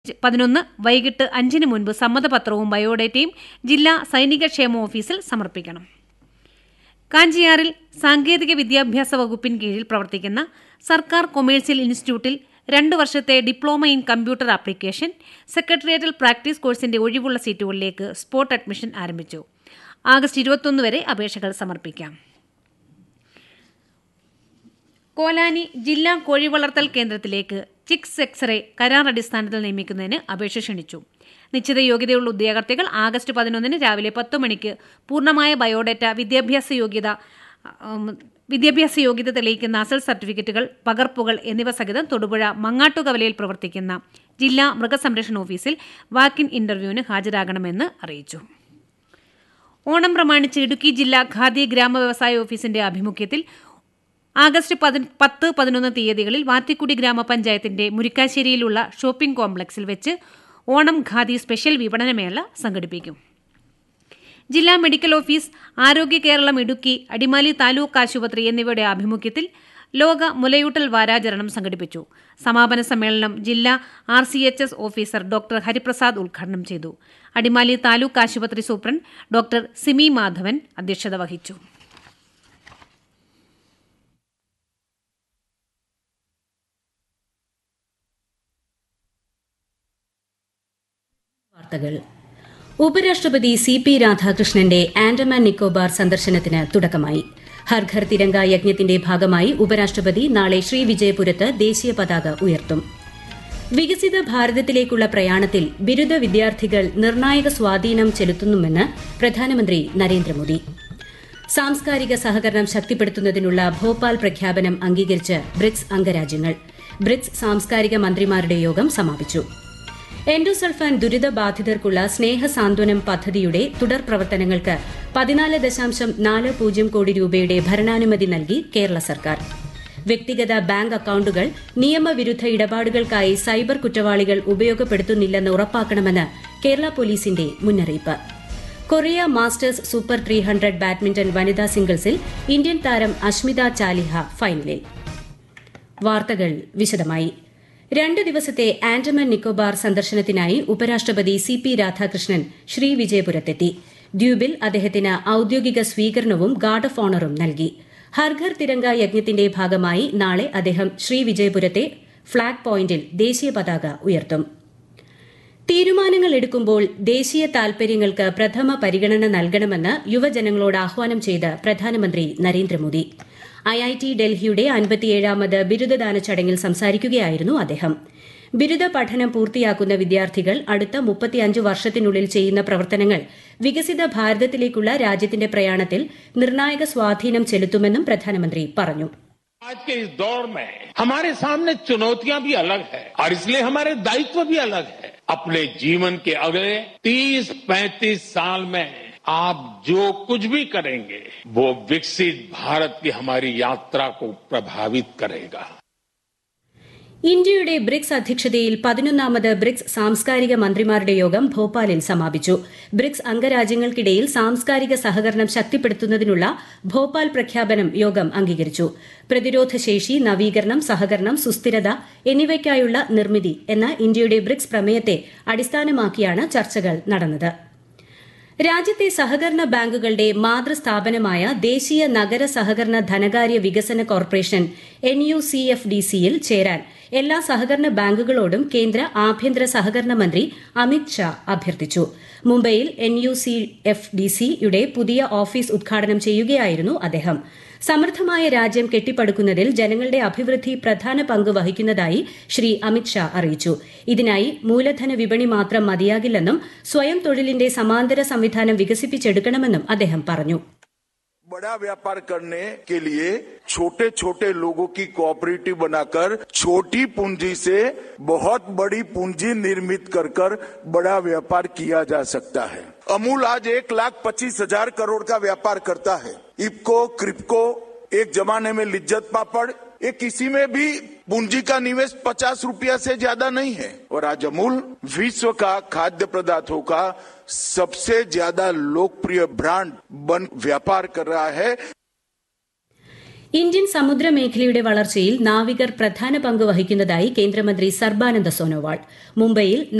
പതിനൊന്ന് വൈകിട്ട് അഞ്ചിന് മുൻപ് സമ്മതപത്രവും ബയോഡേറ്റയും ജില്ലാ സൈനിക ക്ഷേമ ഓഫീസിൽ സമർപ്പിക്കണം കാഞ്ചിയാറിൽ സാങ്കേതിക വിദ്യാഭ്യാസ വകുപ്പിന് കീഴിൽ പ്രവർത്തിക്കുന്ന സർക്കാർ കൊമേഴ്സ്യൽ ഇൻസ്റ്റിറ്റ്യൂട്ടിൽ രണ്ട് വർഷത്തെ diploma in computer application secretarial practice കോഴ്സിന്റെ ഒഴിവുള്ള സീറ്റുകളിലേക്ക് സ്പോട്ട് അഡ്മിഷൻ ആരംഭിച്ചു ആഗസ്റ്റ് ഇരുപത്തൊന്ന് വരെ അപേക്ഷകൾ സമർപ്പിക്കാം കോലാനി ജില്ലാ കോഴി വളർത്തൽ കേന്ദ്രത്തിലേക്ക് ചിക്സ് എക്സ്റേ കരാർ അടിസ്ഥാനത്തിൽ നിയമിക്കുന്നതിന് അപേക്ഷ ക്ഷണിച്ചു നിശ്ചിത യോഗ്യതയുള്ള ഉദ്യോഗാർത്ഥികൾ ആഗസ്റ്റ് പതിനൊന്നിന് രാവിലെ പത്ത് മണിക്ക് പൂർണ്ണമായ ബയോഡേറ്റ വിദ്യാഭ്യാസ യോഗ്യത ഉം, വിദ്യാഭ്യാസ യോഗ്യത തെളിയിക്കുന്ന അസൽ സർട്ടിഫിക്കറ്റുകൾ പകർപ്പുകൾ എന്നിവ സഹിതം തൊടുപുഴ മങ്ങാട്ടുകവലയിൽ പ്രവർത്തിക്കുന്ന ജില്ലാ മൃഗസംരക്ഷണ ഓഫീസിൽ വാക്കിൻ ഇന്റർവ്യൂവിന് ഹാജരാകണമെന്ന് അറിയിച്ചു ഓണം പ്രമാണിച്ച് ഇടുക്കി ജില്ലാ ഖാദി ഗ്രാമ വ്യവസായ ഓഫീസിന്റെ ആഭിമുഖ്യത്തിൽ ആഗസ്റ്റ് പതി- പത്ത് പതിനൊന്ന് തീയതികളിൽ വാത്തിക്കുടി ഗ്രാമപഞ്ചായത്തിന്റെ മുരിക്കാശ്ശേരിയിലുള്ള ഷോപ്പിംഗ് കോംപ്ലക്സിൽ വെച്ച് ഓണം ഖാദി സ്പെഷ്യൽ വിപണനമേള സംഘടിപ്പിക്കും ജില്ലാ മെഡിക്കൽ ഓഫീസ് ആരോഗ്യ കേരളം ഇടുക്കി അടിമാലി താലൂക്ക് ആശുപത്രി എന്നിവയുടെ ആഭിമുഖ്യത്തിൽ ലോക മുലയൂട്ടൽ വാരാചരണം സംഘടിപ്പിച്ചു സമാപന സമ്മേളനം ജില്ലാ R C H S officer doctor Hariprasad ഉദ്ഘാടനം ചെയ്തു അടിമാലി താലൂക്ക് ആശുപത്രി സൂപ്രണ്ട് ഡോക്ടർ സിമി മാധവൻ അധ്യക്ഷത വഹിച്ചു വാർത്തകൾ ഉപരാഷ്ട്രപതി സി പി രാധാകൃഷ്ണന്റെ ആൻഡമാൻ നിക്കോബാർ സന്ദർശനത്തിന് തുടക്കമായി ഹർ ഘർ തിരങ്ക യജ്ഞത്തിന്റെ ഭാഗമായി ഉപരാഷ്ട്രപതി നാളെ ശ്രീവിജയപുരത്ത് ദേശീയ പതാക ഉയർത്തും വികസിത ഭാരതത്തിലേക്കുള്ള പ്രയാണത്തിൽ ബിരുദ വിദ്യാർത്ഥികൾ നിർണായക സ്വാധീനം ചെലുത്തുന്നുവെന്ന് പ്രധാനമന്ത്രി നരേന്ദ്രമോദി സാംസ്കാരിക സഹകരണം ശക്തിപ്പെടുത്തുന്നതിനുള്ള ഭോപ്പാൽ പ്രഖ്യാപനം അംഗീകരിച്ച് ബ്രിക്സ് അംഗരാജ്യങ്ങൾ ബ്രിക്സ് സാംസ്കാരിക മന്ത്രിമാരുടെ യോഗം സമാപിച്ചു എൻഡോസൾഫാൻ ദുരിതബാധിതർക്കുള്ള സ്നേഹ സാന്ത്വനം പദ്ധതിയുടെ തുടർ പ്രവർത്തനങ്ങൾക്ക് പതിനാല് ദശാംശം നാല് പൂജ്യം കോടി രൂപയുടെ ഭരണാനുമതി നൽകി കേരള സർക്കാർ വ്യക്തിഗത ബാങ്ക് അക്കൌണ്ടുകൾ നിയമവിരുദ്ധ ഇടപാടുകൾക്കായി സൈബർ കുറ്റവാളികൾ ഉപയോഗപ്പെടുത്തുന്നില്ലെന്ന് ഉറപ്പാക്കണമെന്ന് കേരള പോലീസിന്റെ മുന്നറിയിപ്പ് Korea Masters super three hundred badminton വനിതാ സിംഗിൾസിൽ ഇന്ത്യൻ താരം അഷ്മിത ചാലിഹ ഫൈനലിൽ വാർത്തകൾ വിശദമായി രണ്ട് ദിവസത്തെ ആൻഡമാൻ നിക്കോബാർ സന്ദർശനത്തിനായി ഉപരാഷ്ട്രപതി സി പി രാധാകൃഷ്ണൻ ശ്രീവിജയപുരത്തെത്തി ദ്വീപിൽ അദ്ദേഹത്തിന് ഔദ്യോഗിക സ്വീകരണവും ഗാർഡ് ഓഫ് ഓണറും നൽകി ഹർഘർ തിരങ്ക യജ്ഞത്തിന്റെ ഭാഗമായി നാളെ അദ്ദേഹം ശ്രീവിജയപുരത്തെ ഫ്ളാഗ് പോയിന്റിൽ ദേശീയ പതാക ഉയർത്തും തീരുമാനങ്ങൾ എടുക്കുമ്പോൾ ദേശീയ താൽപര്യങ്ങൾക്ക് പ്രഥമ പരിഗണന നൽകണമെന്ന് യുവജനങ്ങളോട് ആഹ്വാനം ചെയ്ത് പ്രധാനമന്ത്രി നരേന്ദ്രമോദി ഐ ഐ ടി ഡൽഹിയുടെ അൻപത്തിയേഴാമത് ബിരുദദാന ചടങ്ങിൽ സംസാരിക്കുകയായിരുന്നു അദ്ദേഹം ബിരുദ പഠനം പൂർത്തിയാക്കുന്ന വിദ്യാർത്ഥികൾ അടുത്ത മുപ്പത്തിയഞ്ച് വർഷത്തിനുള്ളിൽ ചെയ്യുന്ന പ്രവർത്തനങ്ങൾ വികസിത ഭാരതത്തിലേക്കുള്ള രാജ്യത്തിന്റെ പ്രയാണത്തിൽ നിർണായക സ്വാധീനം ചെലുത്തുമെന്നും പ്രധാനമന്ത്രി പറഞ്ഞു आज के इस दौर में हमारे सामने चुनौतियां भी अलग है और इसलिए हमारे दायित्व भी अलग है अपने जीवन के अगले 30-35 साल में आप जो कुछ भी करेंगे वो विकसित भारत की हमारी यात्रा को प्रभावित करेगा ഇന്ത്യയുടെ ബ്രിക്സ് അധ്യക്ഷതയിൽ പതിനൊന്നാമത് ബ്രിക്സ് സാംസ്കാരിക മന്ത്രിമാരുടെ യോഗം ഭോപ്പാലിൽ സമാപിച്ചു ബ്രിക്സ് അംഗരാജ്യങ്ങൾക്കിടയിൽ സാംസ്കാരിക സഹകരണം ശക്തിപ്പെടുത്തുന്നതിനുള്ള ഭോപ്പാൽ പ്രഖ്യാപനം യോഗം അംഗീകരിച്ചു പ്രതിരോധശേഷി നവീകരണം സഹകരണം സുസ്ഥിരത എന്നിവയ്ക്കായുള്ള നിർമ്മിതി എന്ന ഇന്ത്യയുടെ ബ്രിക്സ് പ്രമേയത്തെ അടിസ്ഥാനമാക്കിയാണ് ചർച്ചകൾ നടന്നത് രാജ്യത്തെ സഹകരണ ബാങ്കുകളുടെ മാതൃസ്ഥാപനമായ ദേശീയ നഗര സഹകരണ ധനകാര്യ വികസന corporation N U C F D സിയിൽ ചേരാൻ എല്ലാ സഹകരണ ബാങ്കുകളോടും കേന്ദ്ര ആഭ്യന്തര സഹകരണ മന്ത്രി അമിത് ഷാ അഭ്യർത്ഥിച്ചു മുംബൈയിൽ N U C F D സിയുടെ പുതിയ ഓഫീസ് ഉദ്ഘാടനം ചെയ്യുകയായിരുന്നു അദ്ദേഹം സമൃദ്ധമായ രാജ്യം കെട്ടിപ്പടുക്കുന്നതിൽ ജനങ്ങളുടെ അഭിവൃദ്ധി പ്രധാന പങ്ക് വഹിക്കുന്നതായി ശ്രീ അമിത് ഷാ അറിയിച്ചു ഇതിനായി മൂലധന വിപണി മാത്രം മതിയാകില്ലെന്നും സ്വയം തൊഴിലിന്റെ സമാന്തര സംവിധാനം വികസിപ്പിച്ചെടുക്കണമെന്നും അദ്ദേഹം പറഞ്ഞു बड़ा व्यापार करने के लिए छोटे छोटे लोगों की कोऑपरेटिव बनाकर छोटी पूंजी से बहुत बड़ी पूंजी निर्मित कर कर बड़ा व्यापार किया जा सकता है अमूल आज एक लाख पच्चीस हजार करोड़ का व्यापार करता है इपको क्रिप्को एक जमाने में लिज्जत पापड़ ये किसी में भी पूंजी का निवेश पचास रुपया से ज्यादा नहीं है और आज अमूल विश्व का खाद्य पदार्थों का सबसे ज्यादा लोकप्रिय ब्रांड बन व्यापार कर रहा है ഇന്ത്യൻ സമുദ്രമേഖലയുടെ വളർച്ചയിൽ നാവികർ പ്രധാന പങ്ക് വഹിക്കുന്നതായി കേന്ദ്രമന്ത്രി സർബാനന്ദ സോനോവാൾ മുംബൈയിൽ